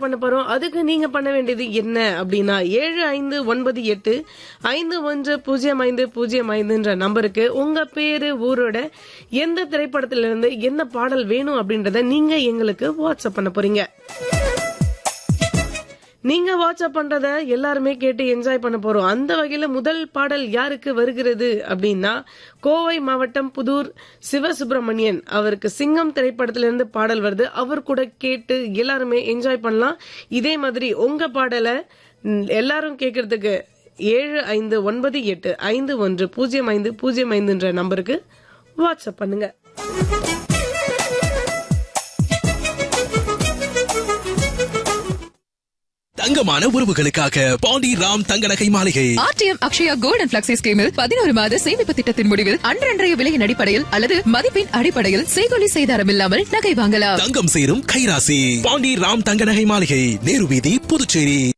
பண்ண போறோம் அதுக்கு நீங்க பண்ண வேண்டியது என்ன அப்படின்னா ஏழு ஐந்து ஒன்பது எட்டு ஐந்து ஒன்று பூஜ்ஜியம் ஐந்து பூஜ்ஜியம் ஐந்துன்ற நம்பருக்கு உங்க பேரு ஊரோட எந்த திரைப்படத்துல இருந்து என்ன பாடல் வேணும் அப்படின்றத நீங்க எங்களுக்கு வாட்ஸ்அப் பண்ண போறீங்க நீங்க வாட்ஸ்அப் பண்றத எல்லாருமே கேட்டு என்ஜாய் பண்ண போறோம் அந்த வகையில முதல் பாடல் யாருக்கு வருகிறது அப்படின்னா கோவை மாவட்டம் புதூர் சிவசுப்பிரமணியன் அவருக்கு சிங்கம் திரைப்படத்திலிருந்து பாடல் வருது அவர் கூட கேட்டு எல்லாருமே என்ஜாய் பண்ணலாம் இதே மாதிரி உங்க பாடலை ம், எல்லாரும் கேட்கறதுக்கு ஏழு ஐந்து ஒன்பது எட்டு ஐந்து ஒன்று பூஜ்ஜியம் ஐந்து பூஜ்ஜியம் ஐந்துன்ற நம்பருக்கு வாட்ஸ்அப் பண்ணுங்க தங்கமான உறவுகளுக்காக பாண்டி ராம் தங்க நகை மாளிகை RTM Akshaya gold and flexi ஸ்கீமில் பதினோரு மாத சேமிப்பு திட்டத்தின் முடிவில் அன்றன்றைய விலையின் அடிப்படையில் அல்லது மதிப்பின் அடிப்படையில் செய்கொலி செய்தாரம் இல்லாமல் நகை வாங்கலாம் தங்கம் சேரும் கைராசி பாண்டி ராம் தங்க நகை மாளிகை நேரு வீதி புதுச்சேரி